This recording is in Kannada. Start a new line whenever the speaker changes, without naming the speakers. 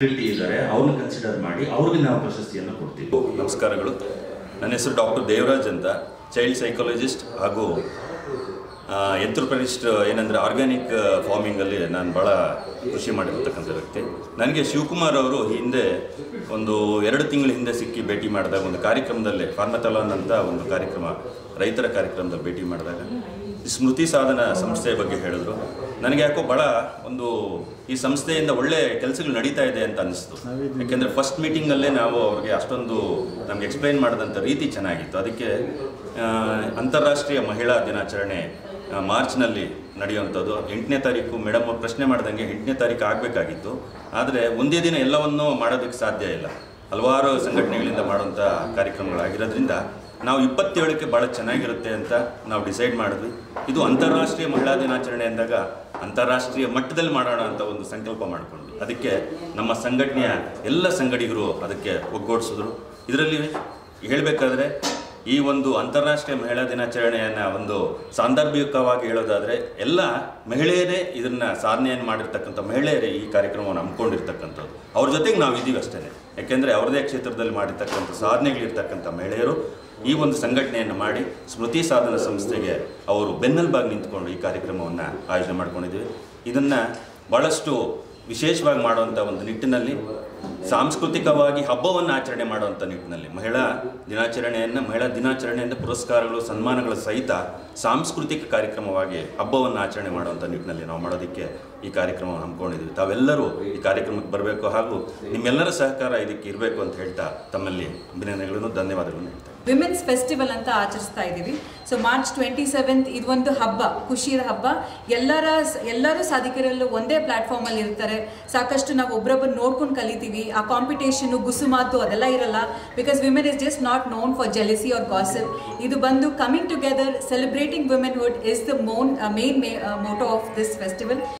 ability ಇದ್ದಾರೆ ಅವ್ರನ್ನ ಕನ್ಸಿಡರ್ ಮಾಡಿ ಅವ್ರಿಗೆ ನಾವು ಪ್ರಶಸ್ತಿಯನ್ನು ಕೊಡ್ತೀವಿ
ನಮಸ್ಕಾರಗಳು ನನ್ನ ಹೆಸರು ಡಾಕ್ಟರ್ ದೇವರಾಜ್ ಅಂತ ಚೈಲ್ಡ್ ಸೈಕಾಲಜಿಸ್ಟ್ ಹಾಗೂ ಎಂಟ್ರಪ್ರನಿಸ್ಟ್ ಏನಂದರೆ ಆರ್ಗ್ಯಾನಿಕ್ ಫಾರ್ಮಿಂಗಲ್ಲಿ ನಾನು ಭಾಳ ಕೃಷಿ ಮಾಡಿರ್ತಕ್ಕಂಥ ವ್ಯಕ್ತಿ ನನಗೆ ಶಿವಕುಮಾರ್ ಅವರು ಹಿಂದೆ ಒಂದು ಎರಡು ತಿಂಗಳ ಹಿಂದೆ ಸಿಕ್ಕಿ ಭೇಟಿ ಮಾಡಿದಾಗ ಒಂದು ಕಾರ್ಯಕ್ರಮದಲ್ಲಿ ಫಾರ್ಮತಲಾನ್ ಅಂತ ಒಂದು ಕಾರ್ಯಕ್ರಮ ರೈತರ ಕಾರ್ಯಕ್ರಮದಲ್ಲಿ ಭೇಟಿ ಮಾಡಿದಾಗ ಈ ಸ್ಮೃತಿ ಸಾಧನ ಸಂಸ್ಥೆಯ ಬಗ್ಗೆ ಹೇಳಿದ್ರು ನನಗೆ ಯಾಕೋ ಭಾಳ ಒಂದು ಈ ಸಂಸ್ಥೆಯಿಂದ ಒಳ್ಳೆ ಕೆಲಸಗಳು ನಡೀತಾ ಇದೆ ಅಂತ ಅನಿಸ್ತು ಯಾಕೆಂದರೆ ಫಸ್ಟ್ ಮೀಟಿಂಗಲ್ಲೇ ನಾವು ಅವ್ರಿಗೆ ಅಷ್ಟೊಂದು ನಮ್ಗೆ ಎಕ್ಸ್ಪ್ಲೈನ್ ಮಾಡಿದಂಥ ರೀತಿ ಚೆನ್ನಾಗಿತ್ತು ಅದಕ್ಕೆ ಆ, ಅಂತಾರಾಷ್ಟ್ರೀಯ ಮಹಿಳಾ ದಿನಾಚರಣೆ ಆ, ಮಾರ್ಚ್ನಲ್ಲಿ ನಡೆಯುವಂಥದ್ದು ಎಂಟನೇ ತಾರೀಕು ಮೇಡಮ್ ಅವ್ರು ಪ್ರಶ್ನೆ ಮಾಡ್ದಂಗೆ ಎಂಟನೇ ತಾರೀಕು ಆಗಬೇಕಾಗಿತ್ತು ಆದರೆ ಒಂದೇ ದಿನ ಎಲ್ಲವನ್ನೂ ಮಾಡೋದಕ್ಕೆ ಸಾಧ್ಯ ಇಲ್ಲ ಹಲವಾರು ಸಂಘಟನೆಗಳಿಂದ ಮಾಡುವಂಥ ಕಾರ್ಯಕ್ರಮಗಳಾಗಿರೋದ್ರಿಂದ ನಾವು ಇಪ್ಪತ್ತೇಳಕ್ಕೆ ಭಾಳ ಚೆನ್ನಾಗಿರುತ್ತೆ ಅಂತ ನಾವು ಡಿಸೈಡ್ ಮಾಡಿದ್ವಿ ಇದು ಅಂತಾರಾಷ್ಟ್ರೀಯ ಮಹಿಳಾ ದಿನಾಚರಣೆ ಅಂದಾಗ ಅಂತಾರಾಷ್ಟ್ರೀಯ ಮಟ್ಟದಲ್ಲಿ ಮಾಡೋಣ ಅಂತ ಒಂದು ಸಂಕಲ್ಪ ಮಾಡಿಕೊಂಡ್ವಿ ಅದಕ್ಕೆ ನಮ್ಮ ಸಂಘಟನೆಯ ಎಲ್ಲ ಸಂಗಡಿಗರು ಅದಕ್ಕೆ ಒಗ್ಗೂಡಿಸಿದ್ರು ಇದರಲ್ಲಿ ಹೇಳಬೇಕಾದ್ರೆ ಈ ಒಂದು ಅಂತಾರಾಷ್ಟ್ರೀಯ ಮಹಿಳಾ ದಿನಾಚರಣೆಯನ್ನು ಒಂದು ಸಾಂದರ್ಭಿಕವಾಗಿ ಹೇಳೋದಾದರೆ ಎಲ್ಲ ಮಹಿಳೆಯರೇ ಇದನ್ನು ಸಾಧನೆಯನ್ನು ಮಾಡಿರ್ತಕ್ಕಂಥ ಮಹಿಳೆಯರೇ ಈ ಕಾರ್ಯಕ್ರಮವನ್ನು ಹಮ್ಮಿಕೊಂಡಿರ್ತಕ್ಕಂಥದ್ದು ಅವ್ರ ಜೊತೆಗೆ ನಾವು ಇದ್ದೀವಿ ಅಷ್ಟೇ ಯಾಕೆಂದರೆ ಅವ್ರದೇ ಕ್ಷೇತ್ರದಲ್ಲಿ ಮಾಡಿರ್ತಕ್ಕಂಥ ಸಾಧನೆಗಳಿರ್ತಕ್ಕಂಥ ಮಹಿಳೆಯರು ಈ ಒಂದು ಸಂಘಟನೆಯನ್ನು ಮಾಡಿ ಸ್ಮೃತಿ ಸಾಧನ ಸಂಸ್ಥೆಗೆ ಅವರು ಬೆನ್ನೆಲುಬಾಗಿ ನಿಂತ್ಕೊಂಡು ಈ ಕಾರ್ಯಕ್ರಮವನ್ನು ಆಯೋಜನೆ ಮಾಡ್ಕೊಂಡಿದ್ದೀವಿ ಇದನ್ನು ಭಾಳಷ್ಟು ವಿಶೇಷವಾಗಿ ಮಾಡುವಂಥ ಒಂದು ನಿಟ್ಟಿನಲ್ಲಿ ಸಾಂಸ್ಕೃತಿಕವಾಗಿ ಹಬ್ಬವನ್ನು ಆಚರಣೆ ಮಾಡುವಂಥ ನಿಟ್ಟಿನಲ್ಲಿ ಮಹಿಳಾ ದಿನಾಚರಣೆಯನ್ನು ಮಹಿಳಾ ದಿನಾಚರಣೆಯಿಂದ ಪುರಸ್ಕಾರಗಳು ಸನ್ಮಾನಗಳ ಸಹಿತ ಸಾಂಸ್ಕೃತಿಕ ಕಾರ್ಯಕ್ರಮವಾಗಿ ಹಬ್ಬವನ್ನು ಆಚರಣೆ ಮಾಡುವಂಥ ನಿಟ್ಟಿನಲ್ಲಿ ನಾವು ಮಾಡೋದಕ್ಕೆ ಈ ಕಾರ್ಯಕ್ರಮವನ್ನು ಹಮ್ಮಿಕೊಂಡಿದ್ದೀವಿ ತಾವೆಲ್ಲರೂ ಈ ಕಾರ್ಯಕ್ರಮಕ್ಕೆ ಬರಬೇಕು ಹಾಗೂ ನಿಮ್ಮೆಲ್ಲರ ಸಹಕಾರ ಇದಕ್ಕೆ ಇರಬೇಕು ಅಂತ ಹೇಳ್ತಾ ತಮ್ಮಲ್ಲಿ ಅಭಿನಂದನೆಗಳನ್ನು ಧನ್ಯವಾದಗಳನ್ನು ಹೇಳ್ತಾ
ವಿಮೆನ್ಸ್ ಫೆಸ್ಟಿವಲ್ ಅಂತ ಆಚರಿಸ್ತಾ ಇದ್ದೀವಿ ಸೊ ಮಾರ್ಚ್ ಟ್ವೆಂಟಿ ಸೆವೆಂತ್ ಇದೊಂದು ಹಬ್ಬ ಖುಷಿಯ ಹಬ್ಬ ಎಲ್ಲರ ಎಲ್ಲರೂ ಸಾಧಿಕರಲ್ಲೂ ಒಂದೇ ಪ್ಲಾಟ್ಫಾರ್ಮಲ್ಲಿ ಇರ್ತಾರೆ ಸಾಕಷ್ಟು ನಾವು ಒಬ್ರೊಬ್ಬರು ನೋಡ್ಕೊಂಡು ಕಲಿತೀವಿ ಆ ಕಾಂಪಿಟೇಷನು ಗುಸುಮಾತು ಅದೆಲ್ಲ ಇರಲ್ಲ because women is just not known for jealousy or gossip ಇದು ಬಂದು coming together celebrating womanhood is the ಮೋನ್ main motto of this festival